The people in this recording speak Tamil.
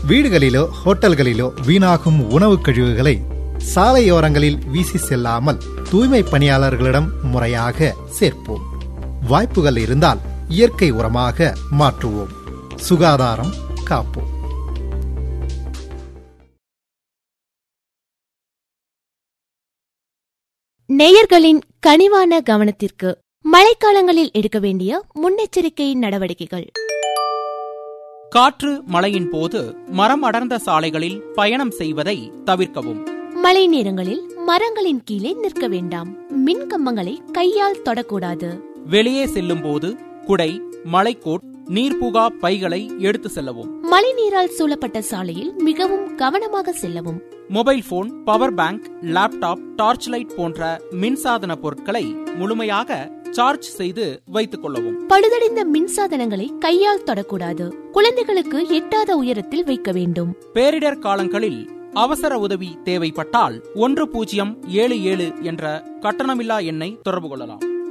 வீடுகளிலோ ஹோட்டல்களிலோ வீணாகும் உணவுக் கழிவுகளை சாலையோரங்களில் வீசி செல்லாமல் தூய்மை பணியாளர்களிடம் முறையாக சேர்ப்போம் வாய்ப்புகள் இருந்தால் இயற்கை உரமாக மாற்றுவோம் சுகாதாரம் காப்போம் நேயர்களின் கனிவான கவனத்திற்கு மழைக்காலங்களில் எடுக்க வேண்டிய முன்னெச்சரிக்கை நடவடிக்கைகள் காற்று மழையின் போது மரம் அடர்ந்த சாலைகளில் பயணம் செய்வதை தவிர்க்கவும் மழை நேரங்களில் மரங்களின் கீழே நிற்க வேண்டாம் மின் கம்பங்களை கையால் தொடக்கூடாது வெளியே செல்லும் போது குடை மழைக்கோட் நீர்புகா பைகளை எடுத்து செல்லவும் மழை நீரால் சூழப்பட்ட சாலையில் மிகவும் கவனமாக செல்லவும் mobile phone power bank laptop torch light போன்ற மின்சாதன பொருட்களை முழுமையாக சார்ஜ் செய்து வைத்துக் கொள்ளவும் பழுதடைந்த மின்சாதனங்களை கையால் தொடக்கூடாது குழந்தைகளுக்கு எட்டாத உயரத்தில் வைக்க வேண்டும் பேரிடர் காலங்களில் அவசர உதவி தேவைப்பட்டால் ஒன்று பூஜ்ஜியம் ஏழு ஏழு என்ற கட்டணமில்லா எண்ணை தொடர்பு கொள்ளலாம்